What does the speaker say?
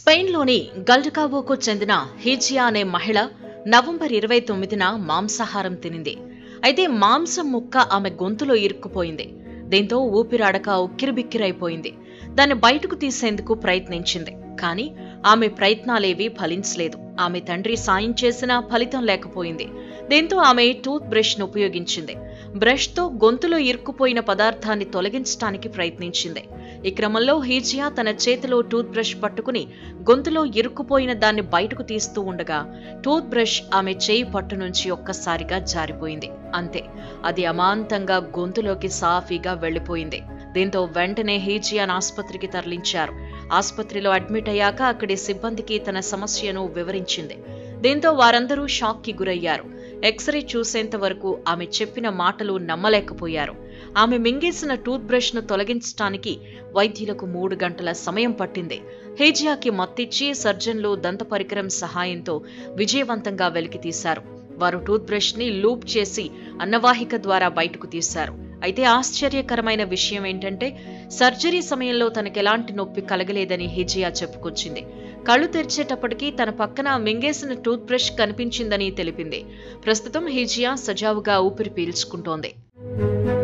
స్పెయిన్లోని గల్డకావోకు చెందిన హీజియా అనే మహిళ నవంబర్ ఇరవై తొమ్మిదిన మాంసాహారం తినింది అయితే మాంసం ముక్క ఆమె గొంతులో ఇరుక్కుపోయింది దీంతో ఊపిరాడక ఉక్కిరిబిక్కిరైపోయింది దాన్ని బయటకు తీసేందుకు ప్రయత్నించింది కానీ ఆమె ప్రయత్నాలేవీ ఫలించలేదు ఆమె తండ్రి సాయం చేసినా ఫలితం లేకపోయింది దీంతో ఆమె టూత్ బ్రష్ ను ఉపయోగించింది బ్రష్ తో గొంతులో ఇరుక్కుపోయిన పదార్థాన్ని తొలగించడానికి ప్రయత్నించింది ఈ క్రమంలో హీజియా తన చేతిలో టూత్ బ్రష్ పట్టుకుని గొంతులో ఇరుక్కుపోయిన దాన్ని బయటకు తీస్తూ ఉండగా టూత్ బ్రష్ ఆమె చేయి పట్టు నుంచి ఒక్కసారిగా జారిపోయింది అంతే అది అమాంతంగా గొంతులోకి సాఫీగా వెళ్లిపోయింది దీంతో వెంటనే హీజియాన్ ఆసుపత్రికి తరలించారు ఆసుపత్రిలో అడ్మిట్ అయ్యాక అక్కడి సిబ్బందికి తన సమస్యను వివరించింది దీంతో వారందరూ షాక్కి గురయ్యారు ఎక్స్రే చూసేంత వరకు ఆమె చెప్పిన మాటలు నమ్మలేకపోయారు ఆమె మింగేసిన టూత్ బ్రష్ ను తొలగించడానికి వైద్యులకు మూడు గంటల సమయం పట్టింది హేజియాకి మత్తిచ్చి సర్జన్లు దంత పరికరం సహాయంతో విజయవంతంగా వెలికితీశారు వారు టూత్ బ్రష్ ని లూప్ చేసి అన్నవాహిక ద్వారా బయటకు తీశారు అయితే ఆశ్చర్యకరమైన విషయం ఏంటంటే సర్జరీ సమయంలో తనకెలాంటి నొప్పి కలగలేదని హిజియా చెప్పుకొచ్చింది కళ్ళు తెరిచేటప్పటికీ తన పక్కన మింగేసిన టూత్ బ్రష్ కనిపించిందని తెలిపింది ప్రస్తుతం హిజియా సజావుగా ఊపిరి పీల్చుకుంటోంది